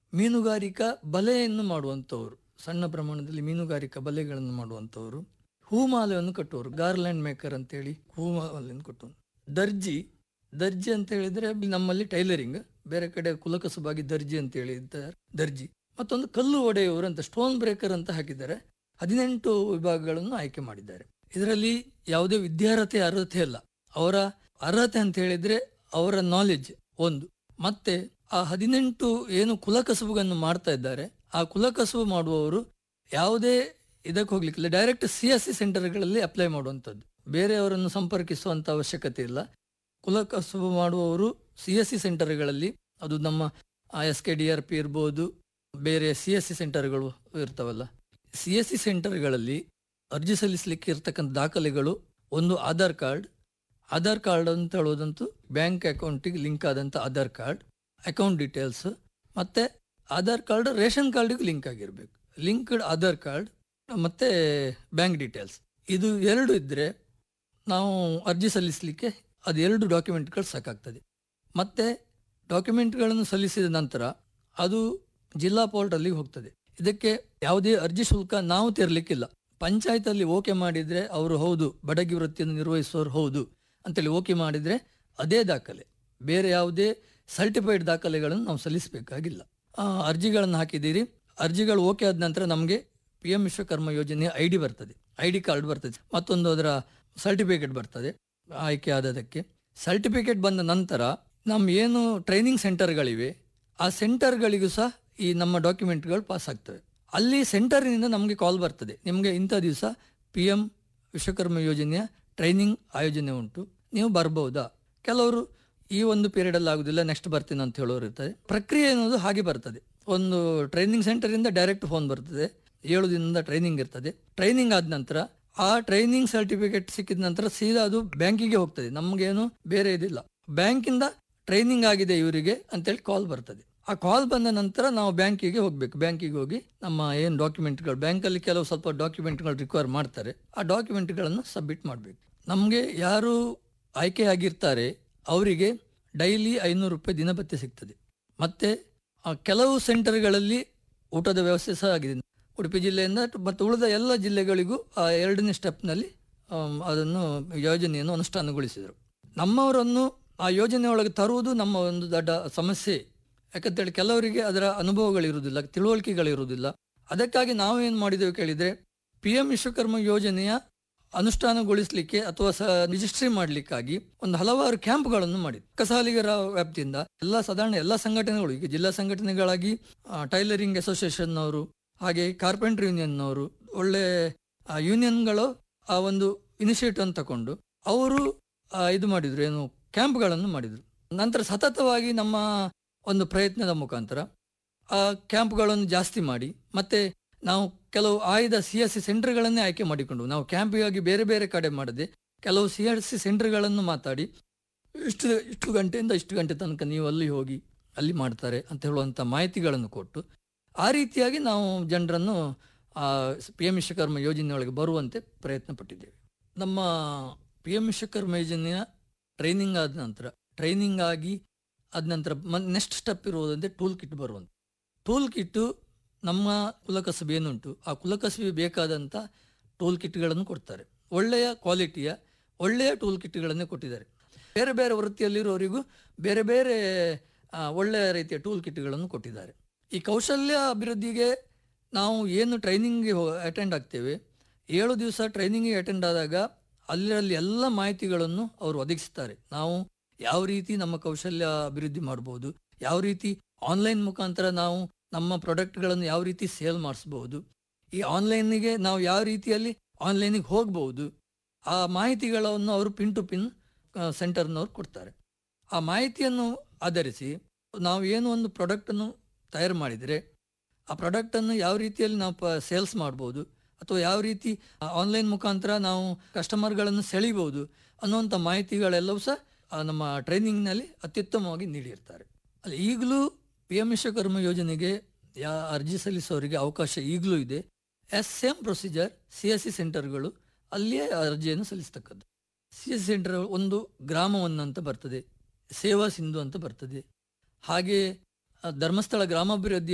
ಮೀನುಗಾರಿಕಾ ಬಲೆಯನ್ನು ಮಾಡುವಂಥವ್ರು ಸಣ್ಣ ಪ್ರಮಾಣದಲ್ಲಿ ಮೀನುಗಾರಿಕಾ ಬಲೆಗಳನ್ನು ಮಾಡುವಂಥವ್ರು ಹೂಮಾಲೆಯನ್ನು ಕಟ್ಟುವವರು ಗಾರ್ಲ್ಯಾಂಡ್ ಮೇಕರ್ ಅಂತೇಳಿ ಹೂಮಾಲೆಯನ್ನು ಕಟ್ಟುವರು ದರ್ಜಿ ದರ್ಜಿ ಅಂತ ಹೇಳಿದ್ರೆ ನಮ್ಮಲ್ಲಿ ಟೈಲರಿಂಗ್ ಬೇರೆ ಕಡೆ ಕುಲಕಸುಬಾಗಿ ದರ್ಜಿ ಅಂತ ಹೇಳಿದ್ದಾರೆ ದರ್ಜಿ ಮತ್ತೊಂದು ಕಲ್ಲು ಒಡೆಯುವರು ಅಂತ ಸ್ಟೋನ್ ಬ್ರೇಕರ್ ಅಂತ ಹಾಕಿದ್ದಾರೆ ಹದಿನೆಂಟು ವಿಭಾಗಗಳನ್ನು ಆಯ್ಕೆ ಮಾಡಿದ್ದಾರೆ ಇದರಲ್ಲಿ ಯಾವುದೇ ವಿದ್ಯಾರ್ಹತೆ ಅರ್ಹತೆ ಅಲ್ಲ ಅವರ ಅರ್ಹತೆ ಅಂತ ಹೇಳಿದ್ರೆ ಅವರ ನಾಲೆಜ್ ಒಂದು ಮತ್ತೆ ಆ ಹದಿನೆಂಟು ಏನು ಕುಲಕಸುಬುಗಳನ್ನು ಮಾಡ್ತಾ ಇದ್ದಾರೆ ಆ ಕುಲಕಸುಬು ಮಾಡುವವರು ಯಾವುದೇ ಇದಕ್ಕೆ ಹೋಗ್ಲಿಕ್ಕಿಲ್ಲ ಡೈರೆಕ್ಟ್ ಸಿ ಎಸ್ ಸಿ ಸೆಂಟರ್ಗಳಲ್ಲಿ ಅಪ್ಲೈ ಮಾಡುವಂಥದ್ದು ಬೇರೆಯವರನ್ನು ಸಂಪರ್ಕಿಸುವಂತ ಅವಶ್ಯಕತೆ ಇಲ್ಲ ಕುಲಕಸುಬು ಮಾಡುವವರು ಸಿ ಎಸ್ ಸಿ ಸೆಂಟರ್ಗಳಲ್ಲಿ ಅದು ನಮ್ಮ S K D R P ಇರ್ಬೋದು ಬೇರೆ ಸಿ ಎಸ್ ಸಿ ಸೆಂಟರ್ಗಳು ಇರ್ತಾವಲ್ಲ ಸಿ ಎಸ್ ಸಿ ಸೆಂಟರ್ಗಳಲ್ಲಿ ಅರ್ಜಿ ಸಲ್ಲಿಸಲಿಕ್ಕೆ ಇರ್ತಕ್ಕಂಥ ದಾಖಲೆಗಳು ಒಂದು ಆಧಾರ್ ಕಾರ್ಡ್ ಆಧಾರ್ ಕಾರ್ಡ್ ಅಂತ ಹೇಳೋದಂತೂ ಬ್ಯಾಂಕ್ ಅಕೌಂಟಿಗೆ ಲಿಂಕ್ ಆದಂಥ ಆಧಾರ್ ಕಾರ್ಡ್ ಅಕೌಂಟ್ ಡೀಟೇಲ್ಸ್ ಮತ್ತೆ ಆಧಾರ್ ಕಾರ್ಡ್ ರೇಷನ್ ಕಾರ್ಡಿಗೆ ಲಿಂಕ್ ಆಗಿರ್ಬೇಕು ಲಿಂಕ್ಡ್ ಆಧಾರ್ ಕಾರ್ಡ್ ಮತ್ತೆ ಬ್ಯಾಂಕ್ ಡೀಟೇಲ್ಸ್ ಇದು ಎರಡು ಇದ್ರೆ ನಾವು ಅರ್ಜಿ ಸಲ್ಲಿಸಲಿಕ್ಕೆ ಅದು ಎರಡು ಡಾಕ್ಯುಮೆಂಟ್ಗಳು ಸಾಕಾಗ್ತದೆ ಮತ್ತೆ ಡಾಕ್ಯುಮೆಂಟ್ಗಳನ್ನು ಸಲ್ಲಿಸಿದ ನಂತರ ಅದು ಜಿಲ್ಲಾ ಪೋರ್ಟಲ್ಲಿ ಹೋಗ್ತದೆ ಇದಕ್ಕೆ ಯಾವುದೇ ಅರ್ಜಿ ಶುಲ್ಕ ನಾವು ತೆರಲಿಕ್ಕಿಲ್ಲ ಪಂಚಾಯತಲ್ಲಿ ಓಕೆ ಮಾಡಿದ್ರೆ ಅವರು ಹೌದು ಬಡಗಿ ವೃತ್ತಿಯನ್ನು ನಿರ್ವಹಿಸುವವರು ಹೌದು ಅಂತೇಳಿ ಓಕೆ ಮಾಡಿದ್ರೆ ಅದೇ ದಾಖಲೆ ಬೇರೆ ಯಾವುದೇ ಸರ್ಟಿಫೈಡ್ ದಾಖಲೆಗಳನ್ನು ನಾವು ಸಲ್ಲಿಸಬೇಕಾಗಿಲ್ಲ ಆ, ಅರ್ಜಿಗಳನ್ನು ಹಾಕಿದ್ದೀರಿ ಅರ್ಜಿಗಳು ಓಕೆ ಆದ ನಂತರ ನಮಗೆ ಪಿ ಎಂ ವಿಶ್ವಕರ್ಮ ಯೋಜನೆಯ ಐ ಡಿ ಬರ್ತದೆ ಐ ಡಿ ಕಾರ್ಡ್ ಬರ್ತದೆ ಮತ್ತೊಂದು ಅದರ ಸರ್ಟಿಫಿಕೇಟ್ ಬರ್ತದೆ ಆಯ್ಕೆ ಆದದಕ್ಕೆ ಸರ್ಟಿಫಿಕೇಟ್ ಬಂದ ನಂತರ ನಮ್ಮ ಏನು ಟ್ರೈನಿಂಗ್ ಸೆಂಟರ್ಗಳಿವೆ ಆ ಸೆಂಟರ್ಗಳಿಗೂ ಸಹ ಈ ನಮ್ಮ ಡಾಕ್ಯುಮೆಂಟ್ಗಳು ಪಾಸ್ ಆಗ್ತವೆ ಅಲ್ಲಿ ಸೆಂಟರ್ನಿಂದ ನಮಗೆ ಕಾಲ್ ಬರ್ತದೆ ನಿಮಗೆ ಇಂಥ ದಿವಸ ಪಿ ಎಂ ವಿಶ್ವಕರ್ಮ ಯೋಜನೆಯ ಟ್ರೈನಿಂಗ್ ಆಯೋಜನೆ ಉಂಟು ನೀವು ಬರ್ಬಹುದಾ ಕೆಲವರು ಈ ಒಂದು ಪೀರಿಯಡ್ ಅಲ್ಲಿ ಆಗುದಿಲ್ಲ ನೆಕ್ಸ್ಟ್ ಬರ್ತೀನಿ ಅಂತ ಹೇಳೋರು ಇರ್ತಾರೆ ಪ್ರಕ್ರಿಯೆ ಅನ್ನೋದು ಹಾಗೆ ಬರ್ತದೆ ಒಂದು ಟ್ರೈನಿಂಗ್ ಸೆಂಟರ್ ಇಂದ ಡೈರೆಕ್ಟ್ ಫೋನ್ ಬರ್ತದೆ ಏಳು ದಿನದ ಟ್ರೈನಿಂಗ್ ಇರ್ತದೆ ಟ್ರೈನಿಂಗ್ ಆದ ನಂತರ ಆ ಟ್ರೈನಿಂಗ್ ಸರ್ಟಿಫಿಕೇಟ್ ಸಿಕ್ಕಿದ ನಂತರ ಸೀದಾ ಅದು ಬ್ಯಾಂಕಿಗೆ ಹೋಗ್ತದೆ ನಮಗೇನು ಬೇರೆ ಇದಿಲ್ಲ ಬ್ಯಾಂಕಿಂದ ಟ್ರೈನಿಂಗ್ ಆಗಿದೆ ಇವರಿಗೆ ಅಂತೇಳಿ ಕಾಲ್ ಬರ್ತದೆ ಆ ಕಾಲ್ ಬಂದ ನಂತರ ನಾವು ಬ್ಯಾಂಕಿಗೆ ಹೋಗ್ಬೇಕು ಬ್ಯಾಂಕಿಗೆ ಹೋಗಿ ನಮ್ಮ ಏನು ಡಾಕ್ಯುಮೆಂಟ್ಗಳು ಬ್ಯಾಂಕಲ್ಲಿ ಕೆಲವು ಸ್ವಲ್ಪ ಡಾಕ್ಯುಮೆಂಟ್ಗಳು ರಿಕ್ವೈರ್ ಮಾಡ್ತಾರೆ ಆ ಡಾಕ್ಯುಮೆಂಟ್ಗಳನ್ನು ಸಬ್ಮಿಟ್ ಮಾಡಬೇಕು ನಮಗೆ ಯಾರು ಆಯ್ಕೆ ಆಗಿರ್ತಾರೆ ಅವರಿಗೆ ಡೈಲಿ ಐನೂರು ರೂಪಾಯಿ ದಿನಭತ್ಯೆ ಸಿಗ್ತದೆ ಮತ್ತೆ ಆ ಕೆಲವು ಸೆಂಟರ್ಗಳಲ್ಲಿ ಊಟದ ವ್ಯವಸ್ಥೆ ಸಹ ಆಗಿದೆ ಉಡುಪಿ ಜಿಲ್ಲೆಯಿಂದ ಮತ್ತು ಉಳಿದ ಎಲ್ಲ ಜಿಲ್ಲೆಗಳಿಗೂ ಆ ಎರಡನೇ ಸ್ಟೆಪ್ನಲ್ಲಿ ಆಮ್, ಅದನ್ನು ಯೋಜನೆಯನ್ನು ಅನುಷ್ಠಾನಗೊಳಿಸಿದರು ನಮ್ಮವರನ್ನು ಆ ಯೋಜನೆ ಒಳಗೆ ತರುವುದು ನಮ್ಮ ಒಂದು ದೊಡ್ಡ ಸಮಸ್ಯೆ ಯಾಕಂತೇಳಿ ಕೆಲವರಿಗೆ ಅದರ ಅನುಭವಗಳಿರುವುದಿಲ್ಲ ತಿಳುವಳಿಕೆಗಳಿರುವುದಿಲ್ಲ ಅದಕ್ಕಾಗಿ ನಾವು ಏನು ಮಾಡಿದೆವು ಕೇಳಿದರೆ ಪಿ ಎಂ ವಿಶ್ವಕರ್ಮ ಯೋಜನೆಯ ಅನುಷ್ಠಾನಗೊಳಿಸಲಿಕ್ಕೆ ಅಥವಾ ಸ ರಿಜಿಸ್ಟ್ರಿ ಮಾಡಲಿಕ್ಕಾಗಿ ಒಂದು ಹಲವಾರು ಕ್ಯಾಂಪ್ಗಳನ್ನು ಮಾಡಿ ಕಸಾಲಿಗರ ವ್ಯಾಪ್ತಿಯಿಂದ ಎಲ್ಲ ಸಾಧಾರಣ ಎಲ್ಲ ಸಂಘಟನೆಗಳು ಈಗ ಜಿಲ್ಲಾ ಸಂಘಟನೆಗಳಾಗಿ ಆ, ಟೈಲರಿಂಗ್ ಅಸೋಸಿಯೇಷನ್ ಅವರು ಹಾಗೆ ಕಾರ್ಪೆಂಟರ್ ಯೂನಿಯನ್ನವರು ಒಳ್ಳೆ ಆ, ಯೂನಿಯನ್ಗಳು ಆ ಒಂದು ಇನಿಷಿಯೇಟಿವ್ ಅನ್ನು ತಕೊಂಡು ಅವರು ಆ, ಇದು ಮಾಡಿದ್ರು ಏನು ಕ್ಯಾಂಪ್ಗಳನ್ನು ಮಾಡಿದ್ರು ನಂತರ ಸತತವಾಗಿ ನಮ್ಮ ಒಂದು ಪ್ರಯತ್ನದ ಮುಖಾಂತರ ಆ ಕ್ಯಾಂಪ್ಗಳನ್ನು ಜಾಸ್ತಿ ಮಾಡಿ ಮತ್ತೆ ನಾವು ಕೆಲವು ಆಯ್ದ ಸಿ ಎಸ್ ಸಿ ಸೆಂಟರ್ಗಳನ್ನೇ ಆಯ್ಕೆ ಮಾಡಿಕೊಂಡು ನಾವು ಕ್ಯಾಂಪಿಗಾಗಿ ಬೇರೆ ಬೇರೆ ಕಡೆ ಮಾಡದೆ ಕೆಲವು ಸಿ ಎಸ್ ಸಿ ಸೆಂಟರ್ಗಳನ್ನು ಮಾತಾಡಿ ಇಷ್ಟು ಇಷ್ಟು ಗಂಟೆಯಿಂದ ಇಷ್ಟು ಗಂಟೆ ತನಕ ನೀವು ಅಲ್ಲಿ ಹೋಗಿ ಅಲ್ಲಿ ಮಾಡ್ತಾರೆ ಅಂತ ಹೇಳುವಂಥ ಮಾಹಿತಿಗಳನ್ನು ಕೊಟ್ಟು ಆ ರೀತಿಯಾಗಿ ನಾವು ಜನರನ್ನು ಪಿ ಎಂ ವಿಶ್ವಕರ್ಮ ಯೋಜನೆಯೊಳಗೆ ಬರುವಂತೆ ಪ್ರಯತ್ನ ಪಟ್ಟಿದ್ದೇವೆ ನಮ್ಮ ಪಿ ಎಂ ವಿಶ್ವಕರ್ಮ ಯೋಜನೆಯ ಟ್ರೈನಿಂಗ್ ಆದ ನಂತರ ಟ್ರೈನಿಂಗ್ ಆಗಿ ಆದ ನಂತರ ನೆಕ್ಸ್ಟ್ ಸ್ಟೆಪ್ ಇರುವುದಂತೆ ಟೂಲ್ ಕಿಟ್ ಬರುವಂತ ಟೂಲ್ ಕಿಟ್ಟು ನಮ್ಮ ಕುಲಕಸಬೆ ಏನುಂಟು ಆ ಕುಲಕಸಬೆ ಬೇಕಾದಂಥ ಟೂಲ್ ಕಿಟ್ಗಳನ್ನು ಕೊಡ್ತಾರೆ ಒಳ್ಳೆಯ ಕ್ವಾಲಿಟಿಯ ಒಳ್ಳೆಯ ಟೂಲ್ ಕಿಟ್ಗಳನ್ನೇ ಕೊಟ್ಟಿದ್ದಾರೆ ಬೇರೆ ಬೇರೆ ವೃತ್ತಿಯಲ್ಲಿರೋರಿಗೂ ಬೇರೆ ಬೇರೆ ಆ, ಒಳ್ಳೆಯ ರೀತಿಯ ಟೂಲ್ ಕಿಟ್ಗಳನ್ನು ಕೊಟ್ಟಿದ್ದಾರೆ ಈ ಕೌಶಲ್ಯ ಅಭಿವೃದ್ಧಿಗೆ ನಾವು ಏನು ಟ್ರೈನಿಂಗ್ಗೆ ಅಟೆಂಡ್ ಆಗ್ತೇವೆ ಏಳು ದಿವಸ ಟ್ರೈನಿಂಗಿಗೆ ಅಟೆಂಡ್ ಆದಾಗ ಅಲ್ಲಿರಲ್ಲಿ ಎಲ್ಲ ಮಾಹಿತಿಗಳನ್ನು ಅವರು ಒದಗಿಸ್ತಾರೆ ನಾವು ಯಾವ ರೀತಿ ನಮ್ಮ ಕೌಶಲ್ಯ ಅಭಿವೃದ್ಧಿ ಮಾಡ್ಬೋದು ಯಾವ ರೀತಿ ಆನ್ಲೈನ್ ಮುಖಾಂತರ ನಾವು ನಮ್ಮ ಪ್ರಾಡಕ್ಟ್ಗಳನ್ನು ಯಾವ ರೀತಿ ಸೇಲ್ ಮಾಡಿಸ್ಬೋದು ಈ ಆನ್ಲೈನಿಗೆ ನಾವು ಯಾವ ರೀತಿಯಲ್ಲಿ ಆನ್ಲೈನಿಗೆ ಹೋಗ್ಬೋದು ಆ ಮಾಹಿತಿಗಳನ್ನು ಅವರು ಪಿನ್ ಟು ಪಿನ್ ಸೆಂಟರ್ನವ್ರು ಕೊಡ್ತಾರೆ ಆ ಮಾಹಿತಿಯನ್ನು ಆಧರಿಸಿ ನಾವು ಏನು ಒಂದು ಪ್ರಾಡಕ್ಟನ್ನು ತಯಾರು ಮಾಡಿದರೆ ಆ ಪ್ರಾಡಕ್ಟನ್ನು ಯಾವ ರೀತಿಯಲ್ಲಿ ನಾವು ಸೇಲ್ಸ್ ಮಾಡ್ಬೋದು ಅಥವಾ ಯಾವ ರೀತಿ ಆನ್ಲೈನ್ ಮುಖಾಂತರ ನಾವು ಕಸ್ಟಮರ್ಗಳನ್ನು ಸೆಳಿಬಹುದು ಅನ್ನುವಂಥ ಮಾಹಿತಿಗಳೆಲ್ಲವೂ ಸಹ ಆ, ನಮ್ಮ ಟ್ರೈನಿಂಗ್ನಲ್ಲಿ ಅತ್ಯುತ್ತಮವಾಗಿ ನೀಡಿರ್ತಾರೆ ಅಲ್ಲಿ ಈಗಲೂ ಪಿ ಎಂ ವಿಶ್ವಕರ್ಮ ಯೋಜನೆಗೆ ಯಾ ಅರ್ಜಿ ಸಲ್ಲಿಸೋರಿಗೆ ಅವಕಾಶ ಈಗಲೂ ಇದೆ yes same procedure C S C centres ಅಲ್ಲಿಯೇ ಅರ್ಜಿಯನ್ನು ಸಲ್ಲಿಸ್ತಕ್ಕದ್ದು ಸಿ ಎಸ್ ಸಿ ಸೆಂಟರ್ ಒಂದು ಗ್ರಾಮವನ್ನು ಅಂತ ಬರ್ತದೆ ಸೇವಾ ಸಿಂಧು ಅಂತ ಬರ್ತದೆ ಹಾಗೆ ಆ, ಧರ್ಮಸ್ಥಳ ಗ್ರಾಮಾಭಿವೃದ್ಧಿ